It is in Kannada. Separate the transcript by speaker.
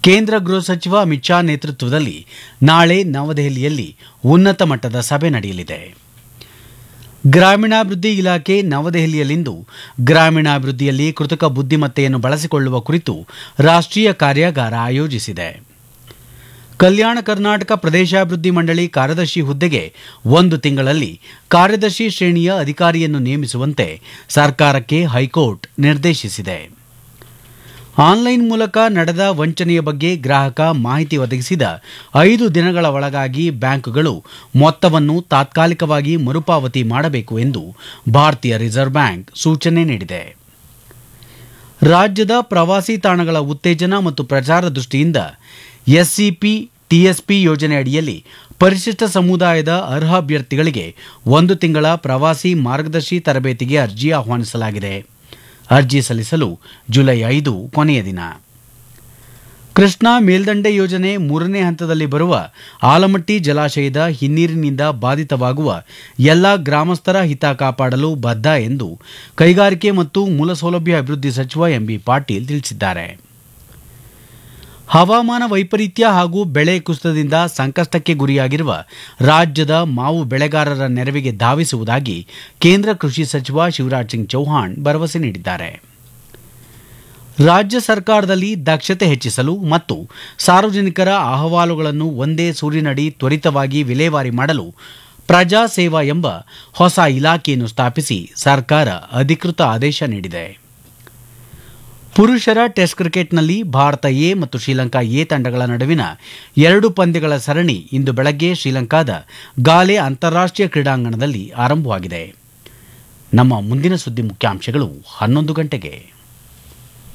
Speaker 1: ಕೇಂದ್ರ ಗೃಹ ಸಚಿವ ಅಮಿತ್ ಶಾ ನೇತೃತ್ವದಲ್ಲಿ ನಾಳೆ ನವದೆಹಲಿಯಲ್ಲಿ ಉನ್ನತ ಮಟ್ಟದ ಸಭೆ ನಡೆಯಲಿದೆ ಗ್ರಾಮೀಣಾಭಿವೃದ್ಧಿ ಇಲಾಖೆ ನವದೆಹಲಿಯಲ್ಲಿಂದು ಗ್ರಾಮೀಣಾಭಿವೃದ್ಧಿಯಲ್ಲಿ ಕೃತಕ ಬುದ್ಧಿಮತ್ತೆಯನ್ನು ಬಳಸಿಕೊಳ್ಳುವ ಕುರಿತು ರಾಷ್ಟೀಯ ಕಾರ್ಯಾಗಾರ ಆಯೋಜಿಸಿದೆ ಕಲ್ಯಾಣ ಕರ್ನಾಟಕ ಪ್ರದೇಶಾಭಿವೃದ್ಧಿ ಮಂಡಳಿ ಕಾರ್ಯದರ್ಶಿ ಹುದ್ದೆಗೆ ಒಂದು ತಿಂಗಳಲ್ಲಿ ಕಾರ್ಯದರ್ಶಿ ಶ್ರೇಣಿಯ ಅಧಿಕಾರಿಯನ್ನು ನೇಮಿಸುವಂತೆ ಸರ್ಕಾರಕ್ಕೆ ಹೈಕೋರ್ಟ್ ನಿರ್ದೇಶಿಸಿದೆ ಆನ್ಲೈನ್ ಮೂಲಕ ನಡೆದ ವಂಚನೆಯ ಬಗ್ಗೆ ಗ್ರಾಹಕ ಮಾಹಿತಿ ಒದಗಿಸಿದ ಐದು ದಿನಗಳ ಒಳಗಾಗಿ ಬ್ಯಾಂಕ್ಗಳು ಮೊತ್ತವನ್ನು ತಾತ್ಕಾಲಿಕವಾಗಿ ಮರುಪಾವತಿ ಮಾಡಬೇಕು ಎಂದು ಭಾರತೀಯ ರಿಸರ್ವ್ ಬ್ಯಾಂಕ್ ಸೂಚನೆ ನೀಡಿದೆ ರಾಜ್ಯದ ಪ್ರವಾಸಿ ತಾಣಗಳ ಉತ್ತೇಜನ ಮತ್ತು ಪ್ರಚಾರ ದೃಷ್ಟಿಯಿಂದ ಎಸ್ಸಿಪಿ ಟಿಎಸ್ಪಿ ಯೋಜನೆ ಅಡಿಯಲ್ಲಿ ಪರಿಶಿಷ್ಟ ಸಮುದಾಯದ ಅರ್ಹ ಅಭ್ಯರ್ಥಿಗಳಿಗೆ ಒಂದು ತಿಂಗಳ ಪ್ರವಾಸಿ ಮಾರ್ಗದರ್ಶಿ ತರಬೇತಿಗೆ ಅರ್ಜಿ ಆಹ್ವಾನಿಸಲಾಗಿದೆ ಅರ್ಜಿ ಸಲ್ಲಿಸಲು ಜುಲೈ ಐದು ಕೊನೆಯ ದಿನ ಕೃಷ್ಣಾ ಮೇಲ್ದಂಡೆ ಯೋಜನೆ ಮೂರನೇ ಹಂತದಲ್ಲಿ ಬರುವ ಆಲಮಟ್ಟಿ ಜಲಾಶಯದ ಹಿನ್ನೀರಿನಿಂದ ಬಾಧಿತವಾಗುವ ಎಲ್ಲ ಗ್ರಾಮಸ್ಥರ ಹಿತ ಕಾಪಾಡಲು ಬದ್ಧ ಎಂದು ಕೈಗಾರಿಕೆ ಮತ್ತು ಮೂಲಸೌಲಭ್ಯ ಅಭಿವೃದ್ಧಿ ಸಚಿವ ಎಂಬಿ ಪಾಟೀಲ್ ತಿಳಿಸಿದ್ದಾರೆ ಹವಾಮಾನ ವೈಪರೀತ್ಯ ಹಾಗೂ ಬೆಳೆ ಕುಸಿತದಿಂದ ಸಂಕಷ್ಟಕ್ಕೆ ಗುರಿಯಾಗಿರುವ ರಾಜ್ಯದ ಮಾವು ಬೆಳೆಗಾರರ ನೆರವಿಗೆ ಧಾವಿಸುವುದಾಗಿ ಕೇಂದ್ರ ಕೃಷಿ ಸಚಿವ ಶಿವರಾಜ್ ಸಿಂಗ್ ಚೌಹಾಣ್ ಭರವಸೆ ನೀಡಿದ್ದಾರೆ ರಾಜ್ಯ ಸರ್ಕಾರದಲ್ಲಿ ದಕ್ಷತೆ ಹೆಚ್ಚಿಸಲು ಮತ್ತು ಸಾರ್ವಜನಿಕರ ಅಹವಾಲುಗಳನ್ನು ಒಂದೇ ಸೂರಿನಡಿ ತ್ವರಿತವಾಗಿ ವಿಲೇವಾರಿ ಮಾಡಲು ಪ್ರಜಾ ಸೇವಾ ಎಂಬ ಹೊಸ ಇಲಾಖೆಯನ್ನು ಸ್ಥಾಪಿಸಿ ಸರ್ಕಾರ ಅಧಿಕೃತ ಆದೇಶ ನೀಡಿದೆ ಪುರುಷರ ಟೆಸ್ಟ್ ಕ್ರಿಕೆಟ್ನಲ್ಲಿ ಭಾರತ ಎ ಮತ್ತು ಶ್ರೀಲಂಕಾ ಎ ತಂಡಗಳ ನಡುವಿನ ಎರಡು ಪಂದ್ಯಗಳ ಸರಣಿ ಇಂದು ಬೆಳಗ್ಗೆ ಶ್ರೀಲಂಕಾದ ಗಾಲೆ ಅಂತಾರಾಷ್ಟೀಯ ಕ್ರೀಡಾಂಗಣದಲ್ಲಿ ಆರಂಭವಾಗಿದೆ ನಮ್ಮ ಮುಂದಿನ ಸುದ್ದಿ ಮುಖ್ಯಾಂಶಗಳು ಹನ್ನೊಂದು ಗಂಟೆಗೆ